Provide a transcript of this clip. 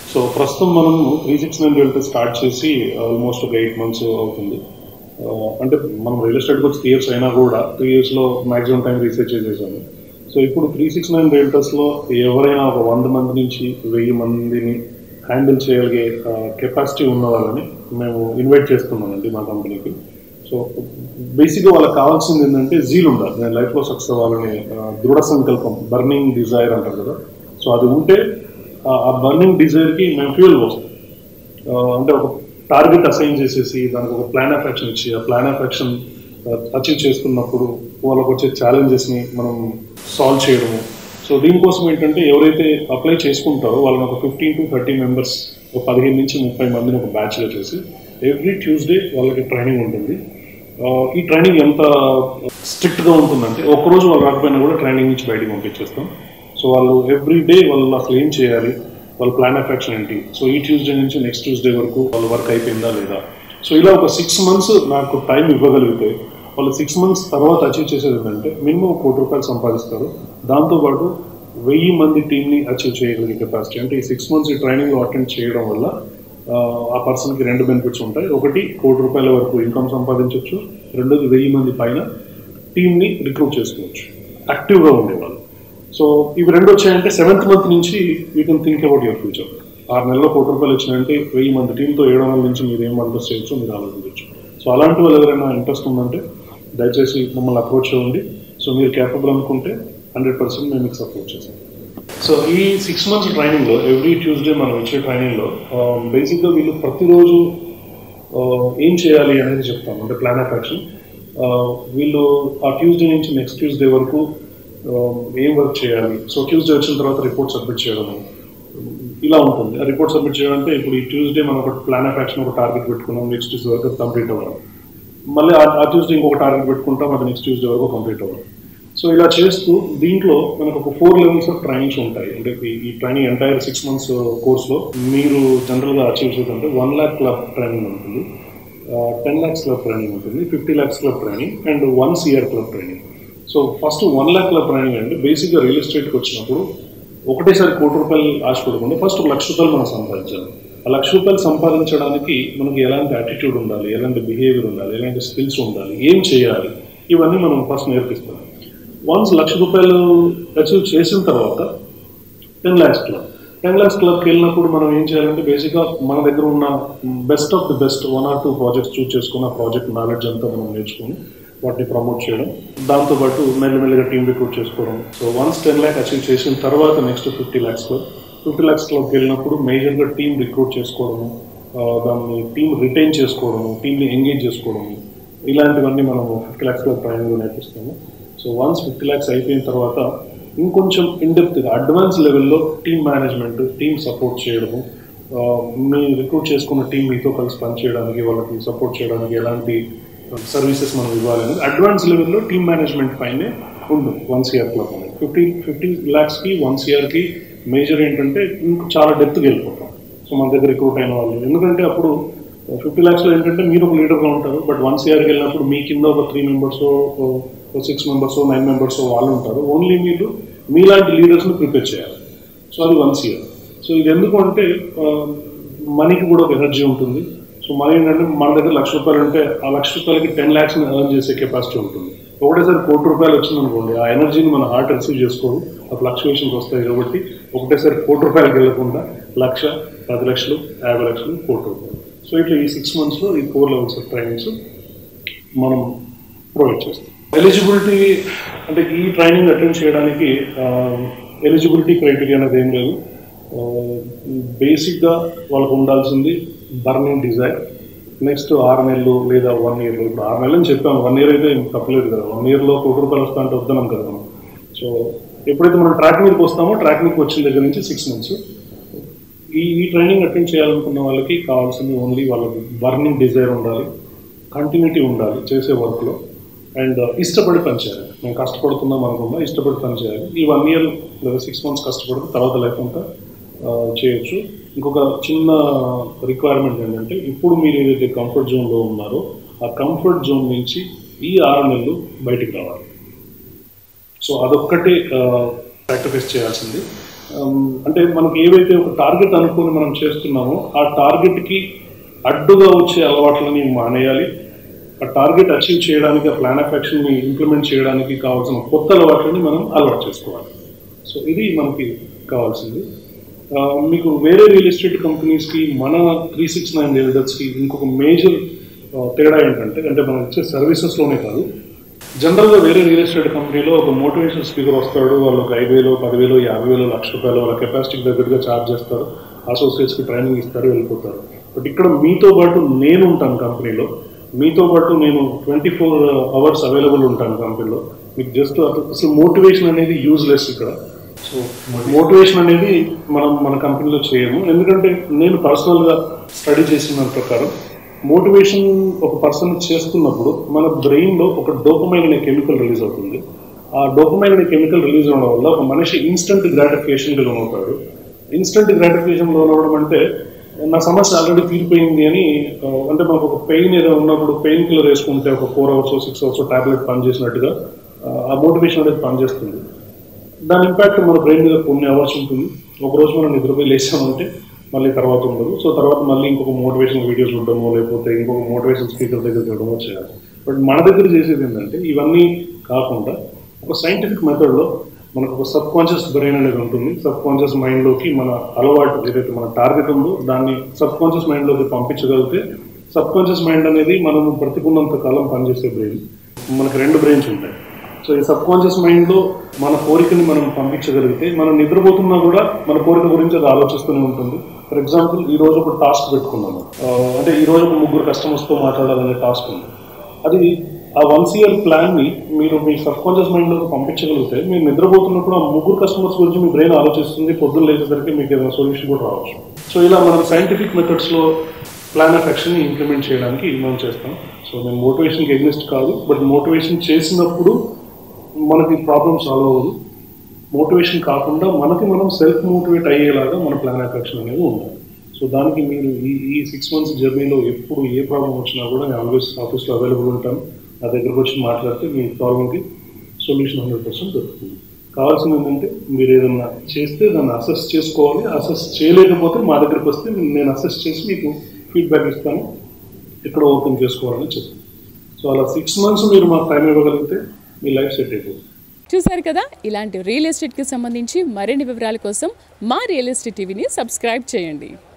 so ప్రస్తుతం మనం three six nine realty start చేసి ఆల్మోస్ట్ ఒక ఎయిట్ మంత్స్ అవుతుంది ఆ, అంటే మనం రియల్ ఎస్టేట్కి వచ్చి త్రీ ఇయర్స్ అయినా కూడా త్రీ ఇయర్స్లో మాక్సిమం టైం రీసెర్చ్ చేసేసాము సో ఇప్పుడు త్రీ సిక్స్ నైన్ రియల్టర్స్లో ఎవరైనా ఒక వంద మంది నుంచి వెయ్యి మందిని హ్యాండిల్ చేయగలిగే కెపాసిటీ ఉన్న వాళ్ళని మేము ఇన్వైట్ చేస్తున్నామండి మా కంపెనీకి సో బేసిక్గా వాళ్ళకి కావాల్సింది ఏంటంటే జీల్ ఉండాలి నేను లైఫ్లో సక్సెస్ అవ్వాలని ఆ, దృఢ సంకల్పం బర్నింగ్ డిజైర్ అంటారు కదా సో అది ఉంటే ఆ- ఆ బర్నింగ్ డిజైర్కి మేము ఫ్యూల్ పోస్తాం ఆ, అంటే ఒక టార్గెట్ అసైన్ చేసేసి దానికి ఒక ప్లాన్ ఆఫ్ యాక్షన్ ఇచ్చి ఆ ప్లాన్ ఆఫ్ యాక్షన్ అచీవ్ చేస్తున్నప్పుడు వాళ్ళకు వచ్చే ఛాలెంజెస్ని మనం సాల్వ్ చేయడము సో దీనికోసం ఏంటంటే ఎవరైతే అప్లై చేసుకుంటారో వాళ్ళని ఒక ఫిఫ్టీన్ టు థర్టీ మెంబర్స్ ఒక పదిహేను నుంచి ముప్పై మందిని ఒక బ్యాచ్లో చేసి ఎవ్రీ ట్యూస్డే వాళ్ళకి ట్రైనింగ్ ఉంటుంది ఆ, ఈ ట్రైనింగ్ ఎంత స్ట్రిక్ట్గా ఉంటుందంటే ఒక్కరోజు వాళ్ళు రాకపోయినా కూడా ట్రైనింగ్ నుంచి బయటికి పంపించేస్తాం సో వాళ్ళు ఎవ్రీ డే వాళ్ళు అసలు ఏం చేయాలి వాళ్ళ ప్లాన్ ఆఫ్ యాక్షన్ ఏంటి సో ఈ ట్యూస్డే నుంచి నెక్స్ట్ ట్యూస్డే వరకు వాళ్ళ వర్క్ అయిపోయిందా లేదా సో ఇలా ఒక సిక్స్ మంత్స్ నాకు టైం ఇవ్వగలిగితే వాళ్ళు సిక్స్ మంత్స్ తర్వాత అచీవ్ చేసేది ఏంటంటే మినిమం కోటి రూపాయలు సంపాదిస్తారు దాంతోపాటు వెయ్యి మంది టీంని అచీవ్ చేయగలిగే కెపాసిటీ అంటే ఈ సిక్స్ మంత్స్ ఈ ట్రైనింగ్ అటెండ్ చేయడం వల్ల ఆ, ఆ పర్సన్కి రెండు బెనిఫిట్స్ ఉంటాయి ఒకటి కోటి రూపాయల వరకు ఇన్కమ్ సంపాదించవచ్చు రెండోది వెయ్యి మంది పైన టీంని రిక్రూట్ చేసుకోవచ్చు యాక్టివ్గా ఉండేవాళ్ళు సో ఇవి రెండు వచ్చాయంటే సెవెంత్ మంత్ నుంచి you can think about your future ఆరు నెలల్లో కోటి రూపాయలు వచ్చినాయంటే వెయ్యి మంది టీంతో ఏడు వందల నుంచి మీరు ఏం ఇంట్రెస్ట్ చేయొచ్చు మీరు ఆలోచించవచ్చు సో అలాంటి వాళ్ళు ఎవరైనా ఇంట్రెస్ట్ ఉందంటే దయచేసి మమ్మల్ని అప్రోచ్ చేయండి సో మీరు క్యాపబుల్ అనుకుంటే హండ్రెడ్ పర్సెంట్ మేము మీకు సపోర్ట్ చేస్తాం సో ఈ సిక్స్ మంత్స్ ట్రైనింగ్లో ఎవ్రీ ట్యూస్డే మనం ఇచ్చే ట్రైనింగ్లో బేసిక్గా వీళ్ళు ప్రతిరోజు ఆ, ఏం చేయాలి అనేది చెప్తాం అంటే ప్లాన్ ఆఫ్ యాక్షన్ వీళ్ళు ఆ ట్యూస్డే నుంచి నెక్స్ట్ ట్యూస్డే వరకు ఆ, ఏం వర్క్ చేయాలి సో ట్యూస్డే వచ్చిన తర్వాత రిపోర్ట్ సబ్మిట్ చేయడము ఇలా ఉంటుంది ఆ రిపోర్ట్ సబ్మిట్ చేయాలంటే ఇప్పుడు ఈ ట్యూస్డే మనం ఒక ప్లాన్ ఆఫ్ యాక్షన్ ఒక టార్గెట్ పెట్టుకున్నాం నెక్స్ట్ ట్యూస్డే వరకు కంప్లీట్ అవ్వాలి మళ్ళీ ఆ- ఆ ట్యూస్డే ఇంకొక టార్గెట్ పెట్టుకుంటాం అది నెక్స్ట్ ట్యూస్డే వరకు కంప్లీట్ అవ్వాలి సో ఇలా చేస్తూ దీంట్లో మనకు ఒక ఫోర్ లెవెల్స్ ఆఫ్ ట్రైనింగ్స్ ఉంటాయి అంటే ఈ- ఈ ట్రైనింగ్ ఎంటైర్ సిక్స్ మంత్స్ కోర్స్లో మీరు జనరల్గా అచీవ్ చేయాలంటే వన్ ల్యాక్ క్లబ్ ట్రైనింగ్ ఉంటుంది టెన్ ల్యాక్స్ క్లబ్ ట్రైనింగ్ ఉంటుంది fifty lakhs club training and one CR club training so first one lakh club training అంటే బేసిక్గా రియల్ ఎస్టేట్కి వచ్చినప్పుడు ఒకటేసారి కోటి రూపాయలు ఆశపడకుండా ఫస్ట్ ఒక లక్ష రూపాయలు మనం సంపాదించాలి ఆ లక్ష రూపాయలు సంపాదించడానికి మనకి ఎలాంటి యాటిట్యూడ్ ఉండాలి ఎలాంటి బిహేవియర్ ఉండాలి ఎలాంటి స్కిల్స్ ఉండాలి ఏం చేయాలి ఇవన్నీ మనం ఫస్ట్ నేర్పిస్తాం వన్స్ లక్ష రూపాయలు అచీవ్ చేసిన తర్వాత ten lakhs club ten lakhs క్లబ్కి వెళ్ళినప్పుడు మనం ఏం చేయాలంటే బేసిక్గా మన దగ్గర ఉన్న best of the best one or two projects choose చేసుకున్న ప్రాజెక్ట్ నాలెడ్జ్ అంతా మనం నేర్చుకొని వాటిని ప్రమోట్ చేయడం దాంతోపాటు మెల్లమెల్లగా టీం రిక్రూట్ చేసుకోవడం so once ten lakh achieve చేసిన తర్వాత next fifty lakhs club fifty lakhs క్లబ్కి వెళ్ళినప్పుడు మేజర్గా టీం రిక్రూట్ చేసుకోవడము ఆ, దాన్ని టీం రిటైన్ చేసుకోవడము టీంని ఎంగేజ్ చేసుకోవడము ఇలాంటివన్నీ మనము ఫిఫ్టీ ల్యాక్స్ క్లబ్ ట్రైనింగ్లో నేర్పిస్తాము సో వన్స్ ఫిఫ్టీ ల్యాక్స్ అయిపోయిన తర్వాత ఇంకొంచెం ఇన్డెప్త్గా అడ్వాన్స్ లెవెల్లో టీమ్ మేనేజ్మెంట్ టీమ్ సపోర్ట్ చేయడము ఆ, మీ రిక్రూట్ చేసుకున్న టీం మీతో కలిసి పనిచేయడానికి వాళ్ళకి సపోర్ట్ చేయడానికి ఎలాంటి సర్వీసెస్ మనం ఇవ్వాలి అనేది అడ్వాన్స్ లెవెల్లో టీమ్ మేనేజ్మెంట్ పైనే ఉంటుంది వన్ సిఆర్ క్లబ్ అనేది ఫిఫ్టీ ఫిఫ్టీ ల్యాక్స్కి వన్ సిఆర్కి మేజర్ ఏంటంటే ఇంకా చాలా డెప్త్కి వెళ్ళిపోతాం సో మన దగ్గర రిక్రూట్ అయిన వాళ్ళు ఎందుకంటే అప్పుడు ఫిఫ్టీ ల్యాక్స్లో ఏంటంటే మీరు ఒక లీడర్గా ఉంటారు బట్ వన్ సిఆర్కి వెళ్ళినప్పుడు మీ కింద ఒక three members six members nine members వాళ్ళు ఉంటారు ఓన్లీ మీరు మీలాంటి లీడర్స్ని ప్రిపేర్ చేయాలి సో అది వన్ సిఆర్ సో ఇది ఎందుకు అంటే మనీకి కూడా ఒక ఎనర్జీ ఉంటుంది సో మనీ ఏంటంటే మన దగ్గర లక్ష రూపాయలు ఉంటే ఆ లక్ష రూపాయలకి టెన్ ల్యాక్స్ని ఎర్న్ చేసే కెపాసిటీ ఉంటుంది ఒకటేసారి కోటి రూపాయలు వచ్చింది అనుకోండి ఆ ఎనర్జీని మన హార్ట్ రిసీవ్ చేసుకోదు ఆ ఫ్లక్చువేషన్స్ వస్తాయి కాబట్టి ఒకటేసారి కోటి రూపాయలకి వెళ్ళకుండా లక్ష పది లక్షలు యాభై లక్షలు కోటి రూపాయలు సో ఇట్లా ఈ సిక్స్ మంత్స్లో ఈ ఫోర్ లెవెల్స్ ఆఫ్ ట్రైనింగ్స్ మనం ప్రొవైడ్ చేస్తాం ఎలిజిబిలిటీ అంటే ఈ ట్రైనింగ్ అటెండ్ చేయడానికి ఎలిజిబిలిటీ క్రైటీరియా అనేది ఏం లేదు బేసిక్గా వాళ్ళకు ఉండాల్సింది బర్నింగ్ డిజైర్ నెక్స్ట్ ఆరు నెలలు లేదా వన్ ఇయర్ ఇప్పుడు ఆరు నెలలు అని చెప్పాము వన్ ఇయర్ అయితే ఏం తప్పలేదు కదా వన్ ఇయర్లో కోటి రూపాయలు వస్తా అంటే వద్దనం కదా మనం సో ఎప్పుడైతే మనం ట్రాక్ మీదకి వస్తామో ట్రాక్ మీదకి వచ్చిన దగ్గర నుంచి సిక్స్ మంత్స్ ఈ ఈ ట్రైనింగ్ అటెండ్ చేయాలనుకున్న వాళ్ళకి కావాల్సింది ఓన్లీ వాళ్ళకి బర్నింగ్ డిజైర్ ఉండాలి కంటిన్యూటీ ఉండాలి చేసే వర్క్లో అండ్ ఇష్టపడి పని చేయాలి మేము కష్టపడుతున్నాం అనుకున్నా ఇష్టపడి పని చేయాలి ఈ వన్ ఇయర్ లేదా సిక్స్ మంత్స్ కష్టపడితే తర్వాత లైఫ్ అంతా ఆ, చేయొచ్చు ఇంకొక చిన్న రిక్వైర్మెంట్ ఏంటంటే ఇప్పుడు మీరు ఏదైతే కంఫర్ట్ జోన్లో ఉన్నారో ఆ కంఫర్ట్ జోన్ నుంచి ఈ ఆరు నెలలు బయటికి రావాలి సో అదొక్కటే సాక్రిఫైస్ చేయాల్సింది ఆమ్, అంటే మనకి ఏవైతే ఒక టార్గెట్ అనుకుని మనం చేస్తున్నామో ఆ టార్గెట్కి అడ్డుగా వచ్చే అలవాట్లని మానేయాలి ఆ టార్గెట్ అచీవ్ చేయడానికి ఆ ప్లాన్ ఆఫ్ యాక్షన్ని ఇంప్లిమెంట్ చేయడానికి కావాల్సిన కొత్త అలవాట్లని మనం అలవాటు చేసుకోవాలి సో ఇది మనకి కావాల్సింది ఆ, మీకు వేరే రియల్ ఎస్టేట్ కంపెనీస్కి మన త్రీ సిక్స్ నైన్ కి ఇంకొక మేజర్ తేడా ఏంటంటే అంటే మనం ఇచ్చే సర్వీసెస్లోనే కాదు జనరల్గా వేరే రియల్ ఎస్టేట్ కంపెనీలో ఒక మోటివేషన్ స్పీకర్ వస్తాడు వాళ్ళు ఒక ఐదు వేలు పదివేలు యాభై వేలు లక్ష రూపాయలు వాళ్ళ కెపాసిటీకి దగ్గరగా ఛార్జ్ చేస్తారు అసోసియేట్స్కి ట్రైనింగ్ ఇస్తారు వెళ్ళిపోతారు బట్ ఇక్కడ మీతో పాటు నేను ఉంటాను కంపెనీలో మీతో పాటు నేను ట్వంటీ ఫోర్ అవర్స్ అవైలబుల్ ఉంటాను కంపెనీలో మీకు జస్ట్ అసలు మోటివేషన్ అనేది యూజ్లెస్ ఇక్కడ సో మోటివేషన్ అనేది మనం మన కంపెనీలో చేయము ఎందుకంటే నేను పర్సనల్గా స్టడీ చేసిన దాని ప్రకారం మోటివేషన్ ఒక పర్సన్ చేస్తున్నప్పుడు మన బ్రెయిన్లో ఒక డోపమైన్ అనే కెమికల్ రిలీజ్ అవుతుంది ఆ డోపమైన్ అనే కెమికల్ రిలీజ్ అవ్వడం వల్ల ఒక మనిషి ఇన్స్టంట్ గ్రాటిఫికేషన్కి లోనవుతాడు ఇన్స్టంట్ గ్రాటిఫికేషన్ లోనవడం అంటే నా సమస్య ఆల్రెడీ తీరిపోయింది అని ఆ, అంటే మనకు ఒక పెయిన్ ఏదో ఉన్నప్పుడు పెయిన్ కిల్లర్ వేసుకుంటే ఒక four hours six hours tablet పనిచేసినట్టుగా ఆ, ఆ మోటివేషన్ అనేది పనిచేస్తుంది దాని ఇంపాక్ట్ మన బ్రెయిన్ మీద కొన్ని అవర్స్ ఉంటుంది ఒక రోజు మనం నిద్రపోయి లేచామంటే మళ్ళీ తర్వాత ఉండదు సో తర్వాత మళ్ళీ ఇంకొక మోటివేషన్ వీడియో చూడడమో లేకపోతే ఇంకొక మోటివేషన్ స్పీకర్ దగ్గర చూడడమో చేయాలి బట్ మన దగ్గర చేసేది ఏంటంటే ఇవన్నీ కాకుండా ఒక సైంటిఫిక్ మెథడ్లో మనకు ఒక సబ్ కాన్షియస్ బ్రెయిన్ అనేది ఉంటుంది సబ్ కాన్షియస్ మైండ్లోకి మన అలవాటు ఏదైతే మన టార్గెట్ ఉందో దాన్ని సబ్ కాన్షియస్ మైండ్లోకి పంపించగలిగితే సబ్ కాన్షియస్ మైండ్ అనేది మనం బ్రతికున్నంత కాలం పనిచేసే బ్రెయిన్ మనకు రెండు బ్రెయిన్స్ ఉంటాయి సో ఈ సబ్ కాన్షియస్ మైండ్లో మన కోరికని మనం పంపించగలిగితే మనం నిద్రపోతున్నా కూడా మన కోరిక గురించి అది ఆలోచిస్తూనే ఉంటుంది ఫర్ ఎగ్జాంపుల్ ఈ రోజు ఒక టాస్క్ పెట్టుకున్నాము ఆ, అంటే ఈ రోజు ఒక ముగ్గురు కస్టమర్స్తో మాట్లాడాలనే టాస్క్ ఉంది అది ఆ వన్స్ ఇయర్ ప్లాన్ని మీరు మీ సబ్ కాన్షియస్ మైండ్లోకి పంపించగలిగితే మీరు నిద్రపోతున్నప్పుడు ఆ ముగ్గురు కస్టమర్స్ గురించి మీ బ్రెయిన్ ఆలోచిస్తుంది పొద్దున్న లేచేసరికి మీకు ఏదైనా సొల్యూషన్ కూడా రావచ్చు సో ఇలా మనం సైంటిఫిక్ మెథడ్స్లో ప్లాన్ ఆఫ్ యాక్షన్ని ఇంప్లిమెంట్ చేయడానికి మనం చేస్తాం సో నేను మోటివేషన్కి ఎగ్నిస్ట్ కాదు బట్ మోటివేషన్ చేసినప్పుడు మనకి ప్రాబ్లమ్ సాల్వ్ అవ్వదు మోటివేషన్ కాకుండా మనకి మనం సెల్ఫ్ మోటివేట్ అయ్యేలాగా మన ప్లాన్ ఆఫ్ యాక్షన్ అనేది ఉండాలి సో దానికి మీరు ఈ ఈ సిక్స్ మంత్స్ జర్నీలో ఎప్పుడు ఏ ప్రాబ్లం వచ్చినా కూడా నేను ఆల్వేస్ ఆఫీస్లో అవైలబుల్ ఉంటాను నా దగ్గరకు వచ్చి మాట్లాడితే మీ ప్రాబ్లంకి సొల్యూషన్ హండ్రెడ్ పర్సెంట్ దొరుకుతుంది కావాల్సింది ఏంటంటే మీరు ఏదన్నా చేస్తే దాన్ని అసెస్ చేసుకోవాలి అసెస్ చేయలేకపోతే మా దగ్గరికి వస్తే నేను అసెస్ చేసి మీకు ఫీడ్బ్యాక్ ఇస్తాను ఎక్కడ ఓపెన్ చేసుకోవాలని చెప్తాను సో అలా సిక్స్ మంత్స్ మీరు మాకు టైం ఇవ్వగలిగితే మీ లైఫ్ సెట్ అయిపోతుంది చూశారు కదా ఇలాంటి రియల్ ఎస్టేట్కి సంబంధించి మరిన్ని వివరాల కోసం మా రియల్ ఎస్టేట్ టీవీని సబ్స్క్రైబ్ చేయండి